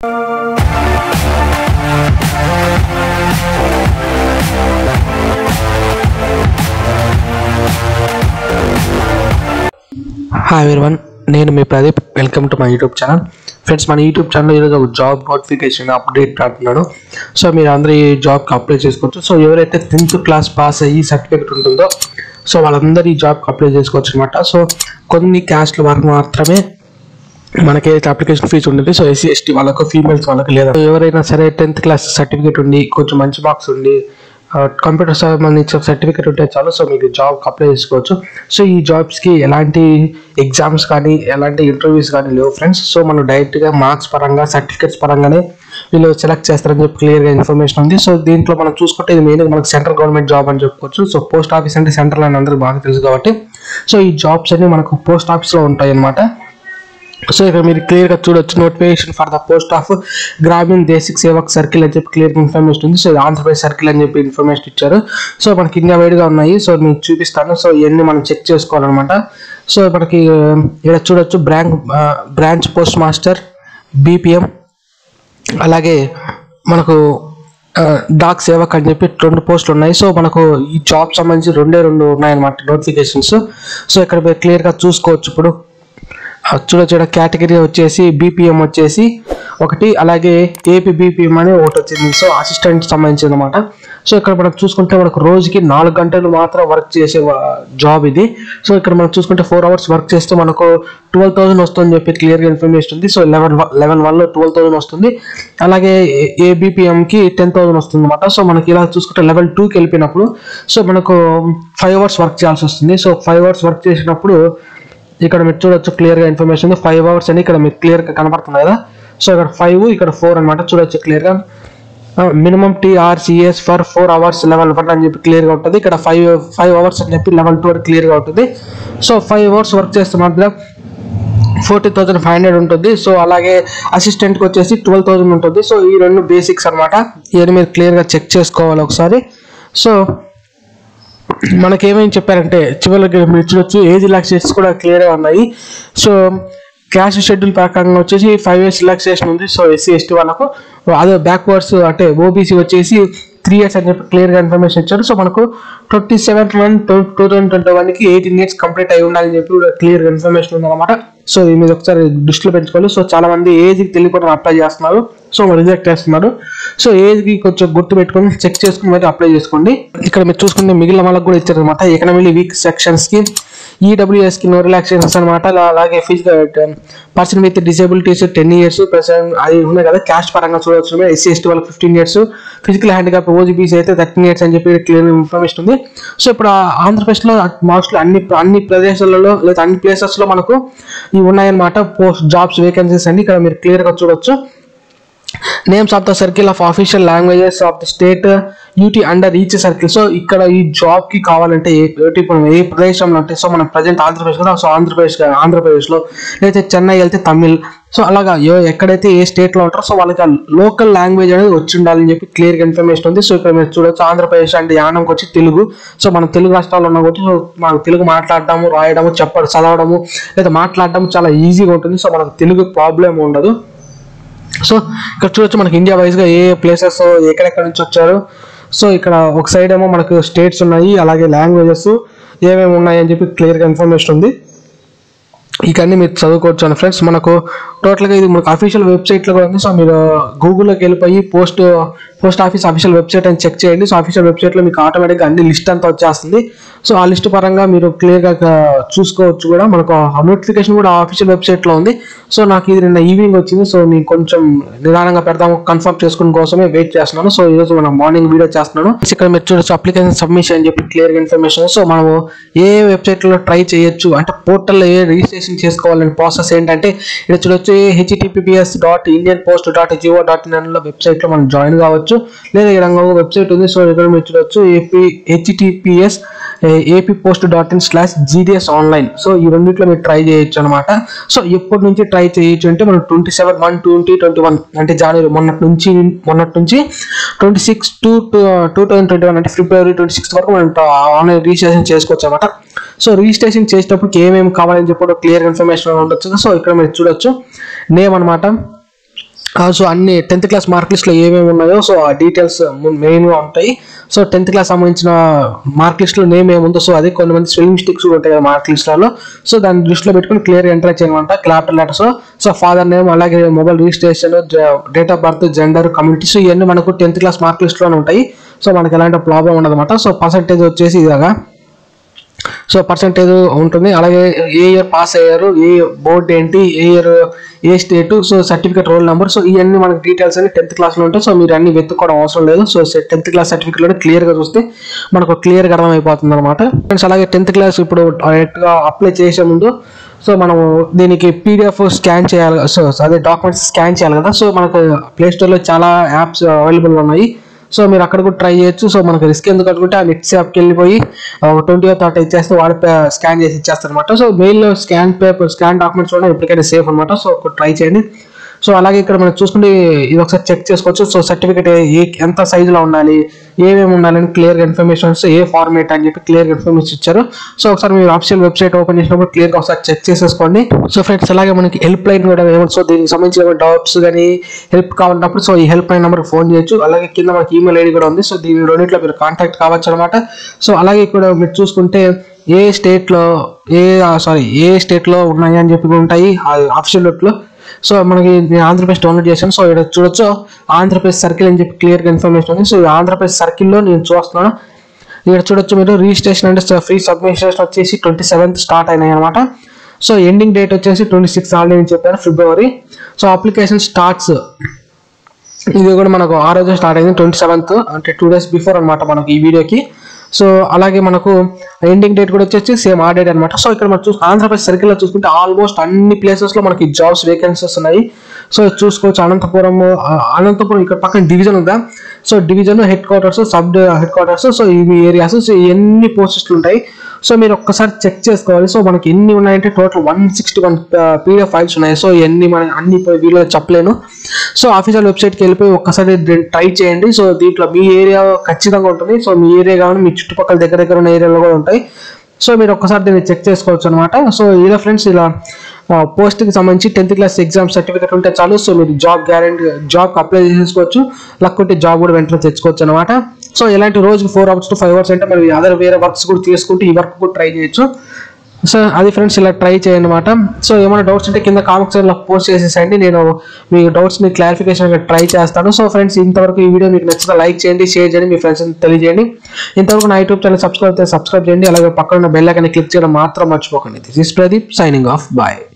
hi everyone నేను మీ Pradeep welcome to my YouTube channel friends మన యూట్యూబ్ ఛానల్ ఈరోజు ఒక జాబ్ నోటిఫికేషన్ అప్డేట్ అంటున్నాను సో మీరు అందరూ ఈ జాబ్కి అప్లై చేసుకోవచ్చు సో ఎవరైతే టెన్త్ క్లాస్ పాస్ అయ్యి సర్టిఫికేట్ ఉంటుందో సో వాళ్ళందరూ ఈ జాబ్కి అప్లై చేసుకోవచ్చు అనమాట సో కొన్ని క్యాస్ట్ల వరకు మాత్రమే మనకి అయితే అప్లికేషన్ ఫీజు ఉంటుంది సో ఎస్సీ ఎస్టీ వాళ్ళకు ఫీమేల్స్ వాళ్ళకి లేదా ఎవరైనా సరే టెన్త్ క్లాస్ సర్టిఫికేట్ ఉండి కొంచెం మంచి మార్క్స్ ఉండి కంప్యూటర్ సంబంధించిన సర్టిఫికేట్ ఉంటే చాలు సో మీకు జాబ్కి అప్లై చేసుకోవచ్చు సో ఈ జాబ్స్కి ఎలాంటి ఎగ్జామ్స్ కానీ ఎలాంటి ఇంటర్వ్యూస్ కానీ లేవు ఫ్రెండ్స్ సో మనం డైరెక్ట్గా మార్క్స్ పరంగా సర్టిఫికేట్స్ పరంగానే వీళ్ళు సెలెక్ట్ చేస్తారని చెప్పి క్లియర్గా ఇన్ఫర్మేషన్ ఉంది సో దీంట్లో మనం చూసుకుంటే ఇది మెయిన్గా మనకు సెంట్రల్ గవర్నమెంట్ జాబ్ అని చెప్పుకోవచ్చు సో పోస్ట్ ఆఫీస్ అంటే సెంట్రల్ అని అందరికీ బాగా తెలుసు కాబట్టి సో ఈ జాబ్స్ అన్ని మనకు పోస్ట్ ఆఫీస్లో ఉంటాయి అన్నమాట సో ఇక్కడ మీరు క్లియర్గా చూడొచ్చు notification for the post of Gramin దేశిక్ సేవక్ సర్కిల్ అని చెప్పి క్లియర్ ఇన్ఫర్మేషన్ ఉంది సో ఇది ఆంధ్రప్రదేశ్ సర్కిల్ అని చెప్పి ఇన్ఫర్మేషన్ ఇచ్చారు సో మనకి ఇండియా వైడ్గా ఉన్నాయి సో మీకు చూపిస్తాను సో ఇవన్నీ మనం చెక్ చేసుకోవాలన్నమాట సో మనకి ఆ, ఇక్కడ చూడొచ్చు branch branch post master BPM అలాగే మనకు ఆ, డాక్ సేవక్ అని చెప్పి రెండు పోస్టులు ఉన్నాయి సో మనకు ఈ జాబ్ సంబంధించి రెండే రెండు ఉన్నాయన్నమాట నోటిఫికేషన్స్ సో ఇక్కడ మీరు క్లియర్గా చూసుకోవచ్చు ఇప్పుడు ఆ, చూడొచ్చు ఇక్కడ కేటగిరీ వచ్చేసి బీపీఎం వచ్చేసి ఒకటి అలాగే ఏపీ బీపీఎం అని ఒకటి వచ్చింది సో అసిస్టెంట్ సంబంధించింది అనమాట సో ఇక్కడ మనం చూసుకుంటే మనకు రోజుకి నాలుగు గంటలు మాత్రం వర్క్ చేసే జాబ్ ఇది సో ఇక్కడ మనం చూసుకుంటే ఫోర్ అవర్స్ వర్క్ చేస్తే మనకు ట్వెల్వ్ థౌసండ్ వస్తుందని చెప్పి క్లియర్గా ఇన్ఫర్మేషన్ ఉంది సో లెవెన్ లెవెన్ వన్లో ట్వెల్వ్ థౌసండ్ వస్తుంది అలాగే ఏబిపిఎంకి టెన్ థౌసండ్ వస్తుంది అనమాట సో మనకి ఇలా చూసుకుంటే లెవెల్ టూకి వెళ్ళిపోయినప్పుడు సో మనకు ఫైవ్ అవర్స్ వర్క్ చేయాల్సి వస్తుంది సో ఫైవ్ అవర్స్ వర్క్ చేసినప్పుడు ఇక్కడ మీరు చూడొచ్చు క్లియర్గా ఇన్ఫర్మేషన్ ఉంది ఫైవ్ అవర్స్ అని ఇక్కడ మీకు క్లియర్గా కనపడుతుంది కదా సో ఇక్కడ ఫైవ్ ఇక్కడ ఫోర్ అనమాట చూడొచ్చు క్లియర్గా minimum TRCs for four hours level one అని చెప్పి క్లియర్గా ఉంటుంది ఇక్కడ ఫైవ్ ఫైవ్ అవర్స్ అని చెప్పి లెవెల్ టూ అని క్లియర్గా ఉంటుంది సో ఫైవ్ అవర్స్ వర్క్ చేస్తే మాత్రం ఫోర్టీ థౌసండ్ ఫైవ్ హండ్రెడ్ ఉంటుంది సో అలాగే అసిస్టెంట్కి వచ్చేసి ట్వెల్వ్ థౌసండ్ ఉంటుంది సో ఈ రెండు బేసిక్స్ అనమాట ఇవన్నీ మీరు క్లియర్గా చెక్ చేసుకోవాలి ఒకసారి సో మనకి ఏమేమి చెప్పారంటే చివరికి మీరు చూడొచ్చు ఏజ్ రిలాక్సేషన్స్ కూడా క్లియర్గా ఉన్నాయి సో క్యాష్ షెడ్యూల్ ప్రకారంగా వచ్చేసి ఫైవ్ ఇయర్స్ రిలాక్సేషన్ ఉంది సో ఎస్సీ ఎస్టీ వాళ్ళకు అదే బ్యాక్వర్డ్స్ అంటే ఓబీసీ వచ్చేసి త్రీ ఇయర్స్ అని చెప్పి క్లియర్గా ఇన్ఫర్మేషన్ ఇచ్చారు సో మనకు twenty seven one two thousand twenty వన్కి ఎయిటీన్ ఇయర్స్ కంప్లీట్ అయి ఉండాలని చెప్పి కూడా క్లియర్గా ఇన్ఫర్మేషన్ ఉందన్నమాట సో ఇది మీరు ఒకసారి దృష్టిలో పెంచుకోవాలి సో చాలా మంది ఏజ్కి తెలియకుండా అప్లై చేస్తున్నారు సో రిజెక్ట్ చేస్తున్నారు సో ఏజ్కి కొంచెం గుర్తు పెట్టుకొని చెక్ చేసుకుని మరి అప్లై చేసుకోండి ఇక్కడ మీరు చూసుకుంటే మిగిలిన వాళ్ళకి కూడా ఇచ్చారు అనమాట ఎకనామీ వీక్ సెక్షన్స్కి ఈడబ్ల్యూఎస్కి నో రిలాక్సేషన్స్ అనమాట అలాగే physical person with disabilities ten years అది ఉన్నాయి కదా క్యాస్ట్ పరంగా చూడవచ్చు ఎస్సీ ఎస్టీ వాళ్ళకి fifteen years physical handicap OGBC అయితే థర్టీన్ ఇయర్స్ అని చెప్పి క్లియర్ ఇన్ఫర్మేషన్ ఉంది సో ఇప్పుడు ఆ ఆంధ్రప్రదేశ్లో మోస్ట్లీ అన్ని అన్ని ప్రదేశాలలో లేదా అన్ని ప్లేసెస్లో మనకు ఇవి ఉన్నాయన్నమాట పోస్ట్ జాబ్స్ వేకెన్సీస్ అన్ని ఇక్కడ మీరు క్లియర్గా చూడొచ్చు names of the circle of official languages of the state UT under each circle so ఇక్కడ ఈ జాబ్ కి కావాలంటే ఏ ఏటి మనం ఏ ప్రదేశంలో అంటే సో మనం ప్రజెంట్ ఆంధ్రప్రదేశ్ కదా సో ఆంధ్రప్రదేశ్ ఆంధ్రప్రదేశ్లో లేకపోతే చెన్నై వెళ్తే తమిళ్ సో అలాగా ఏ- ఎక్కడైతే ఏ స్టేట్ లో ఉంటారో సో వాళ్ళకి లోకల్ లాంగ్వేజ్ అనేది వచ్చి ఉండాలని చెప్పి క్లియర్ గా ఇన్ఫర్మేషన్ ఉంది సో ఇక్కడ మీరు చూడొచ్చు ఆంధ్రప్రదేశ్ అంటే యానంకి వచ్చి తెలుగు సో మనం తెలుగు రాష్ట్రాల్లో ఉన్న కాబట్టి సో మనకు తెలుగు మాట్లాడడము రాయడము చెప్పడం చదవడము లేదా మాట్లాడడం చాలా ఈజీగా ఉంటుంది సో మనకు తెలుగు ప్రాబ్లం ఉండదు సో ఇక్కడ చూడొచ్చు మనకి ఇండియా వైజ్గా ఏ ప్లేసెస్ ఎక్కడెక్కడ నుంచి వచ్చారు సో ఇక్కడ ఒక సైడ్ ఏమో మనకు స్టేట్స్ ఉన్నాయి అలాగే లాంగ్వేజెస్ ఏమేమి ఉన్నాయి అని చెప్పి క్లియర్గా ఇన్ఫర్మేషన్ ఉంది ఇవన్నీ మీరు చదువుకోవచ్చు అని ఫ్రెండ్స్ మనకు టోటల్గా ఇది మనకు అఫీషియల్ వెబ్సైట్లో కూడా ఉంది సో మీరు గూగుల్లోకి వెళ్ళిపోయి post post office official website అని చెక్ చేయండి సో అఫీషియల్ వెబ్సైట్లో మీకు ఆటోమేటిక్గా అన్ని లిస్ట్ అంతా వచ్చేస్తుంది సో ఆ లిస్ట్ పరంగా మీరు క్లియర్గా చూసుకోవచ్చు కూడా మనకు ఆ నోటిఫికేషన్ కూడా అఫీషియల్ వెబ్సైట్లో ఉంది సో నాకు ఇది నిన్న ఈవినింగ్ వచ్చింది సో నేను కొంచెం నిదానంగా పెడదాము కన్ఫర్మ్ చేసుకునే కోసమే వెయిట్ చేస్తున్నాను సో ఈరోజు మనం మార్నింగ్ వీడియో చేస్తున్నాను ఇక్కడ మీరు చూడొచ్చు అప్లికేషన్ సబ్మిషన్ అని చెప్పి క్లియర్గా ఇన్ఫర్మేషన్ సో మనము ఏ వెబ్సైట్లో ట్రై చేయొచ్చు అంటే పోర్టల్లో ఏ రిజిస్ట్రేషన్ చేసుకోవాలని ప్రాసెస్ ఏంటంటే ఇక్కడ చూడొచ్చు HTTPPS dot Indian post dot GO dot ఇన్లో వెబ్సైట్లో మనం జాయిన్ కావచ్చు లేదా ఈ రంగంలో వెబ్సైట్ ఉంది సో ఇక్కడ మీరు చూడొచ్చు AP HTTPS AP post dot in slash GDS online so ఈ రెండిట్లో మీరు ట్రై చేయొచ్చు అనమాట సో ఎప్పటి నుంచి ట్రై చేయొచ్చు అంటే మనం twenty seven one twenty twenty one అంటే జనవరి మొన్నటి నుంచి మొన్నటి నుంచి twenty six two two thousand twenty one అంటే ఫిబ్రవరి ట్వంటీ సిక్స్త్ వరకు మనం ఆన్లైన్ రిజిస్ట్రేషన్ చేసుకోవచ్చు అనమాట సో రిజిస్ట్రేషన్ చేసేటప్పుడు ఏమేమి కావాలని చెప్పి క్లియర్ ఇన్ఫర్మేషన్ ఉండొచ్చు సో ఇక్కడ మీరు చూడొచ్చు నేమ్ అనమాట సో అన్ని టెన్త్ క్లాస్ మార్క్ లిస్ట్లో ఏమేమి ఉన్నాయో సో ఆ డీటెయిల్స్ మెయిన్గా ఉంటాయి సో టెన్త్ క్లాస్ సంబంధించిన మార్క్ లిస్ట్లో నేమ్ ఏముందో సో అది కొంతమంది స్పెల్లింగ్ మిస్టేక్స్ కూడా ఉంటాయి కదా మార్క్ లిస్ట్లో సో దాన్ని దృష్టిలో పెట్టుకుని క్లియర్ ఎంటర్ చేయమంట క్లాప్టర్ లెటర్స్ సో ఫాదర్ నేమ్ అలాగే mobile registration date of birth gender community so ఇవన్నీ మనకు టెన్త్ క్లాస్ మార్క్ లిస్ట్లోనే ఉంటాయి సో మనకి ఎలాంటి ప్రాబ్లం ఉండదన్నమాట సో పర్సంటేజ్ వచ్చేసి ఇలాగా సో పర్సంటేజ్ ఉంటుంది అలాగే ఏ ఇయర్ పాస్ అయ్యారు ఏ బోర్డ్ ఏంటి ఏ ఇయర్ ఏ state so certificate roll number so ఇవన్నీ మనకి డీటెయిల్స్ అన్ని టెన్త్ క్లాస్లో ఉంటాయి సో మీరు అన్ని వెతుక్కోవడం అవసరం లేదు సో టెన్త్ క్లాస్ సర్టిఫికేట్లో క్లియర్గా చూస్తే మనకు క్లియర్గా అర్థమైపోతుంది అనమాట ఫ్రెండ్స్ అలాగే టెన్త్ క్లాస్ ఇప్పుడు డైరెక్ట్గా అప్లై చేసే ముందు సో మనము దీనికి పీడిఎఫ్ స్కాన్ చేయాలి సో అదే డాక్యుమెంట్స్ స్కాన్ చేయాలి కదా సో మనకు ప్లే స్టోర్లో చాలా యాప్స్ అవైలబుల్ ఉన్నాయి సో మీరు అక్కడ కూడా ట్రై చేయొచ్చు సో మనకి రిస్క్ ఎందుకు అనుకుంటే ఆ నెట్ యాప్కి వెళ్ళిపోయి ట్వంటీ థర్టీ ఇచ్చేస్తే వాడు స్కాన్ చేసి ఇచ్చేస్తారు అనమాట so mail scan paper scan documents కూడా ఎప్పటికైనా సేఫ్ అనమాట సో ట్రై చేయండి సో అలాగే ఇక్కడ మనం చూసుకుంటే ఇది ఒకసారి చెక్ చేసుకోవచ్చు సో సర్టిఫికేట్ ఏ ఎంత సైజులో ఉండాలి ఏమేమి ఉండాలని క్లియర్గా ఇన్ఫర్మేషన్స్ ఏ ఫార్మేట్ అని చెప్పి క్లియర్గా ఇన్ఫర్మేషన్ ఇచ్చారు సో ఒకసారి మీరు ఆఫిషియల్ వెబ్సైట్ ఓపెన్ చేసినప్పుడు క్లియర్గా ఒకసారి చెక్ చేసేసుకోండి సో ఫ్రెండ్స్ అలాగే మనకి హెల్ప్ లైన్ కూడా ఏమన్నా సో దీనికి సంబంధించిన డౌట్స్ కానీ హెల్ప్ కావాలన్నప్పుడు సో ఈ హెల్ప్ లైన్ నెంబర్కి ఫోన్ చేయొచ్చు అలాగే కింద మనకి ఈమెయిల్ ఐడి కూడా ఉంది సో దీని రెండింటిలో మీరు కాంటాక్ట్ కావచ్చు అనమాట సో అలాగే ఇక్కడ మీరు చూసుకుంటే ఏ స్టేట్లో ఏ సారీ ఏ స్టేట్లో ఉన్నాయి అని చెప్పి ఉంటాయి ఆఫిషియల్ వెబ్లో సో మనకి నేను ఆంధ్రప్రదేశ్ డౌన్లోడ్ చేశాను సో ఇక్కడ చూడొచ్చు ఆంధ్రప్రదేశ్ సర్కిల్ అని చెప్పి క్లియర్గా ఇన్ఫర్మేషన్ ఉంది సో ఈ ఆంధ్రప్రదేశ్ సర్కిల్లో నేను చూస్తున్నాను ఇక్కడ చూడొచ్చు మీరు రిజిస్ట్రేషన్ అంటే ఫ్రీ సబ్మిషన్ వచ్చేసి ట్వంటీ సెవెంత్ స్టార్ట్ అయినాయి అనమాట సో ఎండింగ్ డేట్ వచ్చేసి ట్వంటీ సిక్స్ ఆల్రెడీ నేను చెప్పాను ఫిబ్రవరి సో అప్లికేషన్ స్టార్ట్స్ ఇది కూడా మనకు ఆ రోజు స్టార్ట్ అయింది ట్వంటీ సెవెంత్ అంటే టూ డేస్ బిఫోర్ అనమాట మనకు ఈ వీడియోకి సో అలాగే మనకు ఎండింగ్ డేట్ కూడా వచ్చేసి సేమ్ ఆ డేట్ అనమాట సో ఇక్కడ మనం చూసి ఆంధ్రప్రదేశ్ సర్కిల్లో చూసుకుంటే ఆల్మోస్ట్ అన్ని ప్లేసెస్లో మనకి జాబ్స్ వేకెన్సీస్ ఉన్నాయి సో చూసుకోవచ్చు అనంతపురం ఆ, అనంతపురం ఇక్కడ పక్కన డివిజన్ ఉందా so division headquarters sub headquarters so ఇవి ఏరియాస్ సో ఎన్ని పోస్టులు ఉంటాయి సో మీరు ఒక్కసారి చెక్ చేసుకోవాలి సో మనకి ఎన్ని ఉన్నాయంటే total one sixty one PDF files ఉన్నాయి సో ఎన్ని మన అన్ని వీడియో చెప్పలేను సో ఆఫీషియల్ వెబ్సైట్కి వెళ్ళిపోయి ఒక్కసారి ట్రై చేయండి సో దీంట్లో మీ ఏరియా ఖచ్చితంగా ఉంటుంది సో మీ ఏరియా కానీ మీ చుట్టుపక్కల దగ్గర దగ్గర ఉన్న ఏరియాలో కూడా ఉంటాయి సో మీరు ఒక్కసారి దీన్ని చెక్ చేసుకోవచ్చు అనమాట సో ఇలా ఫ్రెండ్స్ ఇలా పోస్ట్కి సంబంధించి టెన్త్ క్లాస్ ఎగ్జామ్ సర్టిఫికేట్ ఉంటే చాలు సో మీరు జాబ్ గ్యారెంటీ జాబ్కి అప్లై చేసుకోవచ్చు లక్ ఉంటే జాబ్ కూడా వెంటనే తెచ్చుకోవచ్చు అనమాట సో ఇలాంటి రోజుకి four hours to five hours అంటే మరి అదర్ వేరే వర్క్స్ కూడా చేసుకుంటూ ఈ వర్క్ కూడా ట్రై చేయొచ్చు సో అది ఫ్రెండ్స్ ఇలా ట్రై చేయండి అనమాట సో ఏమైనా డౌట్స్ ఉంటే కింద కామెంట్స్ లో పోస్ట్ చేసేసండి నేను మీ డౌట్స్ని క్లారిఫికేషన్ ట్రై చేస్తాను సో ఫ్రెండ్స్ ఇంతవరకు ఈ వీడియో మీకు నచ్చితే లైక్ చేయండి షేర్ చేయండి మీ ఫ్రెండ్స్ తెలియజేయండి ఇంతవరకు నా యూట్యూబ్ ఛానల్ సబ్స్క్రైబ్ అయితే సబ్స్క్రైబ్ చేయండి అలాగే పక్కన ఉన్న బెల్ ఐకాన్ క్లిక్ చేయడం మాత్రం మర్చిపోకండి this is Pradeep signing off bye